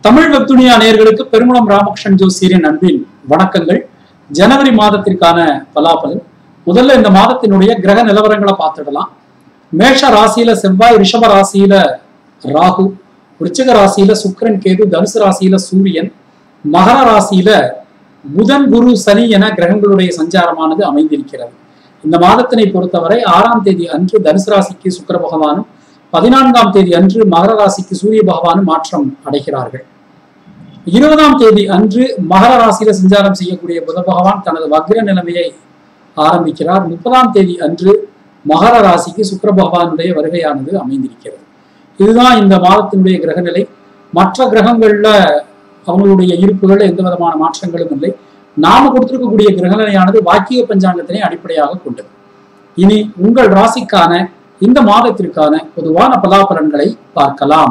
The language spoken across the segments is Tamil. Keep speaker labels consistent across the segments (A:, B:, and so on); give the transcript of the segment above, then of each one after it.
A: தமிழ் வெப்துனியா நேயர்களுக்கு பெருங்குளம் ராமகிருஷ்ணன் ஜோசியரின் அன்பின் வணக்கங்கள் ஜனவரி மாதத்திற்கான பலாபலன் முதல்ல இந்த மாதத்தினுடைய கிரக நிலவரங்களை பார்த்துடலாம் மேஷ ராசியில செவ்வாய் ரிஷப ராசியில ராகு விருச்சிக ராசியில சுக்கிரன் கேது தனுசு ராசியில சூரியன் மகர ராசியில புதன் குரு சனி என கிரகங்களுடைய சஞ்சாரமானது அமைந்திருக்கிறது இந்த மாதத்தினை பொறுத்தவரை ஆறாம் தேதி அன்று தனுசு ராசிக்கு சுக்கிர பகவானும் பதினான்காம் தேதி அன்று மகர ராசிக்கு சூரிய பகவானும் மாற்றம் அடைகிறார்கள் இருபதாம் தேதி அன்று மகர ராசியில சஞ்சாரம் செய்யக்கூடிய புத பகவான் தனது வக்ர நிலைமையை ஆரம்பிக்கிறார் முப்பதாம் தேதி அன்று மகர ராசிக்கு சுக்கிர பகவானுடைய வருகையானது அமைந்திருக்கிறது இதுதான் இந்த மாதத்தினுடைய கிரகநிலை மற்ற கிரகங்கள்ல அவங்களுடைய இருப்புகள் எந்த விதமான மாற்றங்களும் இல்லை நாம கொடுத்திருக்கக்கூடிய கிரகநிலையானது வாக்கிய பஞ்சாங்கத்தினை அடிப்படையாக கொண்டது இனி உங்கள் ராசிக்கான இந்த மாதத்திற்கான பொதுவான பலாபலன்களை பார்க்கலாம்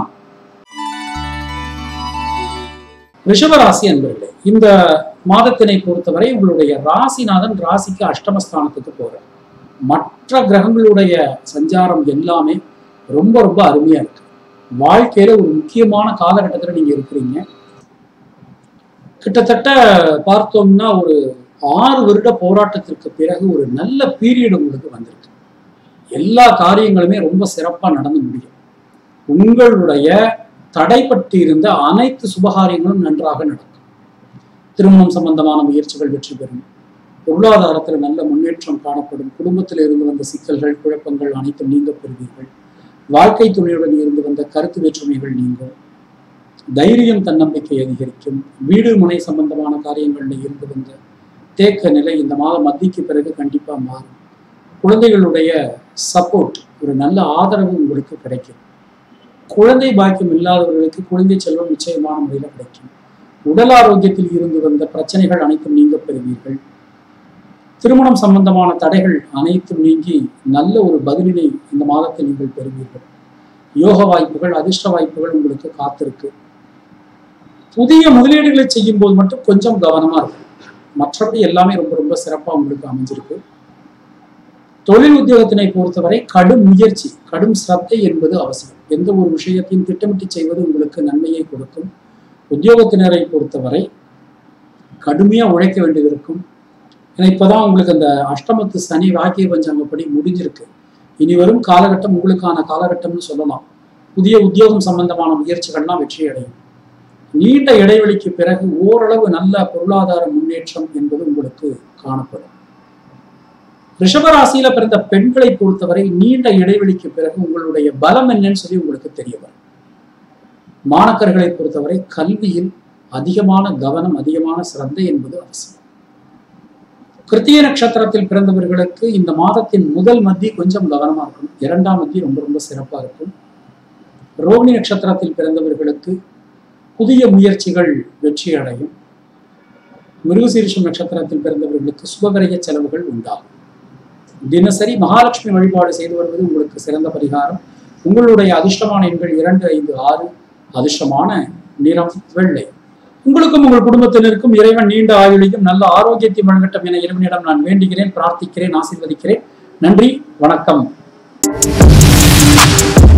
A: ரிஷபராசி அன்பர்களே இந்த மாதத்தினை பொறுத்தவரை உங்களுடைய ராசிநாதன் ராசிக்கு அஷ்டமஸ்தானத்துக்கு போறார் மற்ற கிரகங்களுடைய சஞ்சாரம் எல்லாமே ரொம்ப ரொம்ப அருமையா இருக்கு வாழ்க்கையில ஒரு முக்கியமான காலகட்டத்துல நீங்க இருக்கிறீங்க கிட்டத்தட்ட பார்த்தோம்னா ஒரு ஆறு வருட போராட்டத்திற்கு பிறகு ஒரு நல்ல பீரியட் உங்களுக்கு வந்திருக்கு எல்லா காரியங்களுமே ரொம்ப சிறப்பா நடந்து முடியும் உங்களுடைய தடைப்பட்டு இருந்த அனைத்து சுபகாரியங்களும் நன்றாக நடக்கும் திருமணம் சம்பந்தமான முயற்சிகள் வெற்றி பெறும் பொருளாதாரத்தில் நல்ல முன்னேற்றம் காணப்படும் குடும்பத்தில் இருந்து வந்த சிக்கல்கள் குழப்பங்கள் அனைத்தும் நீங்க பெறுவீர்கள் வாழ்க்கை துணையுடன் இருந்து வந்த கருத்து வேற்றுமைகள் நீங்கும் தைரியம் தன்னம்பிக்கை அதிகரிக்கும் வீடு முனை சம்பந்தமான காரியங்களில் இருந்து வந்த தேக்க நிலை இந்த மாதம் மத்திக்கு பிறகு கண்டிப்பா மாறும் குழந்தைகளுடைய சப்போர்ட் ஒரு நல்ல ஆதரவு உங்களுக்கு கிடைக்கும் குழந்தை பாக்கியம் இல்லாதவர்களுக்கு குழந்தை செல்வம் நிச்சயமான முறையில் கிடைக்கும் உடல் ஆரோக்கியத்தில் இருந்து வந்த பிரச்சனைகள் அனைத்தும் நீங்க பெறுவீர்கள் திருமணம் சம்பந்தமான தடைகள் அனைத்தும் நீங்கி நல்ல ஒரு பதிலினை இந்த மாதத்தில் நீங்கள் பெறுவீர்கள் யோக வாய்ப்புகள் அதிர்ஷ்ட வாய்ப்புகள் உங்களுக்கு காத்திருக்கு புதிய முதலீடுகளை செய்யும் போது மட்டும் கொஞ்சம் கவனமா இருக்கும் மற்றபடி எல்லாமே ரொம்ப ரொம்ப சிறப்பா உங்களுக்கு அமைஞ்சிருக்கு தொழில் உத்தியோகத்தினை பொறுத்தவரை கடும் முயற்சி கடும் சிரத்தை என்பது அவசியம் எந்த ஒரு விஷயத்தையும் திட்டமிட்டு செய்வது உங்களுக்கு நன்மையை கொடுக்கும் உத்தியோகத்தினரை பொறுத்தவரை கடுமையா உழைக்க வேண்டியது இருக்கும் ஏன்னா இப்பதான் உங்களுக்கு அந்த அஷ்டமத்து சனி வாக்கிய பஞ்சாங்கப்படி முடிஞ்சிருக்கு இனி வரும் காலகட்டம் உங்களுக்கான காலகட்டம்னு சொல்லலாம் புதிய உத்தியோகம் சம்பந்தமான முயற்சிகள்லாம் வெற்றி அடையும் நீண்ட இடைவெளிக்கு பிறகு ஓரளவு நல்ல பொருளாதார முன்னேற்றம் என்பது உங்களுக்கு காணப்படும் ரிஷபராசியில பிறந்த பெண்களை பொறுத்தவரை நீண்ட இடைவெளிக்கு பிறகு உங்களுடைய பலம் என்னன்னு சொல்லி உங்களுக்கு தெரிய வரும் மாணக்கர்களை பொறுத்தவரை கல்வியில் அதிகமான கவனம் அதிகமான சிரத்தை என்பது அவசியம் கிருத்திய நட்சத்திரத்தில் பிறந்தவர்களுக்கு இந்த மாதத்தின் முதல் மத்தி கொஞ்சம் கவனமா இருக்கும் இரண்டாம் மத்தி ரொம்ப ரொம்ப சிறப்பா இருக்கும் ரோகிணி நட்சத்திரத்தில் பிறந்தவர்களுக்கு புதிய முயற்சிகள் வெற்றி அடையும் மிருகசீரிஷம் நட்சத்திரத்தில் பிறந்தவர்களுக்கு சுபகரிய செலவுகள் உண்டாகும் தினசரி மகாலட்சுமி வழிபாடு செய்து வருவது உங்களுக்கு சிறந்த பரிகாரம் உங்களுடைய அதிர்ஷ்டமான எண்கள் இரண்டு ஐந்து ஆறு அதிர்ஷ்டமான நிறம் வெள்ளை உங்களுக்கும் உங்கள் குடும்பத்தினருக்கும் இறைவன் நீண்ட ஆயுளையும் நல்ல ஆரோக்கியத்தை வழங்கட்டும் என இறைவனிடம் நான் வேண்டுகிறேன் பிரார்த்திக்கிறேன் ஆசீர்வதிக்கிறேன் நன்றி வணக்கம்